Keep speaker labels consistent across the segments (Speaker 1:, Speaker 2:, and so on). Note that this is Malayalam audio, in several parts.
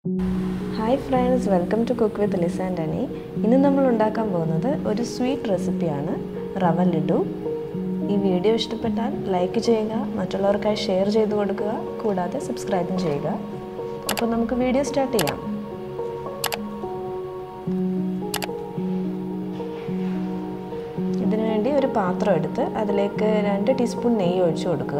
Speaker 1: hi friends welcome to cook with Lisa and Ani ഇന്ന് നമ്മൾ ഉണ്ടാക്കാൻ പോകുന്നത് ഒരു സ്വീറ്റ് റെസിപ്പിയാണ് റവ ലഡു ഈ വീഡിയോ ഇഷ്ടപ്പെട്ടാൽ ലൈക്ക് ചെയ്യുക മറ്റുള്ളവർക്കായി ഷെയർ ചെയ്ത് കൊടുക്കുക കൂടാതെ സബ്സ്ക്രൈബും ചെയ്യുക അപ്പോൾ നമുക്ക് വീഡിയോ സ്റ്റാർട്ട് ചെയ്യാം ഇതിനു വേണ്ടി ഒരു പാത്രം എടുത്ത് അതിലേക്ക് രണ്ട് ടീസ്പൂൺ നെയ്യ് ഒഴിച്ചു കൊടുക്കുക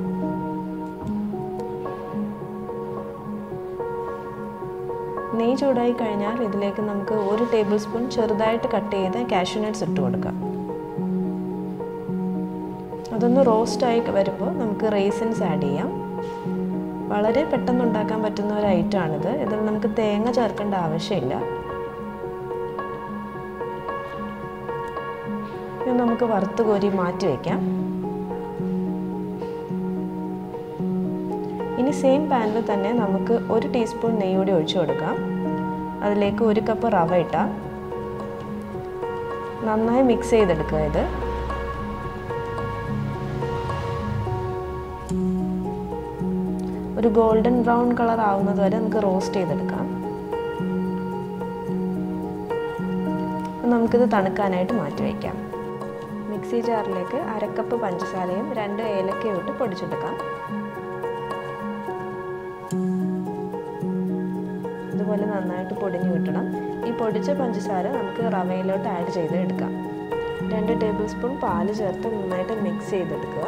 Speaker 1: നെയ്യ് ചൂടായി കഴിഞ്ഞാൽ ഇതിലേക്ക് നമുക്ക് ഒരു ടേബിൾ സ്പൂൺ ചെറുതായിട്ട് കട്ട് ചെയ്ത് കാഷ്യൂ നട്ട്സ് ഇട്ട് കൊടുക്കാം അതൊന്ന് റോസ്റ്റായി വരുമ്പോൾ നമുക്ക് റേസിൻസ് ആഡ് ചെയ്യാം വളരെ പെട്ടെന്ന് ഉണ്ടാക്കാൻ പറ്റുന്ന ഒരു ഐറ്റമാണിത് ഇതിൽ നമുക്ക് തേങ്ങ ചേർക്കേണ്ട ആവശ്യമില്ല ഇത് നമുക്ക് വറുത്ത് കോരി മാറ്റി വയ്ക്കാം ഇനി സെയിം പാനിൽ തന്നെ നമുക്ക് ഒരു ടീസ്പൂൺ നെയ്യ് കൂടി ഒഴിച്ചു കൊടുക്കാം അതിലേക്ക് ഒരു കപ്പ് റവ ഇട്ടാം നന്നായി മിക്സ് ചെയ്തെടുക്കുക ഇത് ഒരു ഗോൾഡൻ ബ്രൗൺ കളർ ആവുന്നത് വരെ നമുക്ക് റോസ്റ്റ് ചെയ്തെടുക്കാം നമുക്കിത് തണുക്കാനായിട്ട് മാറ്റി വയ്ക്കാം മിക്സി ജാറിലേക്ക് അരക്കപ്പ് പഞ്ചസാരയും രണ്ട് ഏലക്കയും ഇട്ട് പൊടിച്ചെടുക്കാം ഇതുപോലെ നന്നായിട്ട് പൊടിഞ്ഞു കിട്ടണം ഈ പൊടിച്ച പഞ്ചസാര നമുക്ക് റവയിലോട്ട് ആഡ് ചെയ്ത് എടുക്കാം രണ്ട് ടേബിൾ സ്പൂൺ പാല് ചേർത്ത് നന്നായിട്ട് മിക്സ് ചെയ്തെടുക്കുക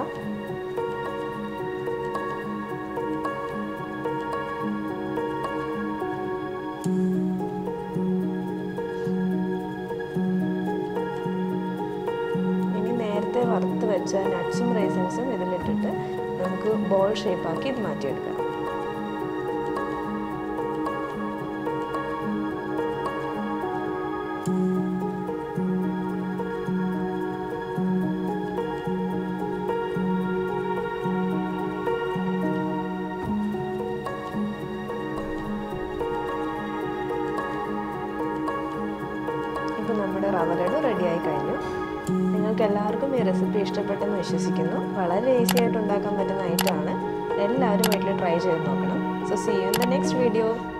Speaker 1: ഇനി നേരത്തെ വറുത്ത് വെച്ച നട്ട്സും റൈസൻസും ഇതിലിട്ടിട്ട് നമുക്ക് ബോൾ ഷേപ്പാക്കി ഇത് മാറ്റിയെടുക്കാം ഇപ്പോൾ നമ്മുടെ റവ ലഡു റെഡിയായി കഴിഞ്ഞു നിങ്ങൾക്ക് എല്ലാവർക്കും ഈ റെസിപ്പി ഇഷ്ടപ്പെട്ടെന്ന് വിശ്വസിക്കുന്നു വളരെ ഈസി ആയിട്ട് ഉണ്ടാക്കാൻ പറ്റുന്ന ഐറ്റമാണ് എല്ലാവരും വീട്ടിൽ ട്രൈ ചെയ്ത് നോക്കണം so see you in the next video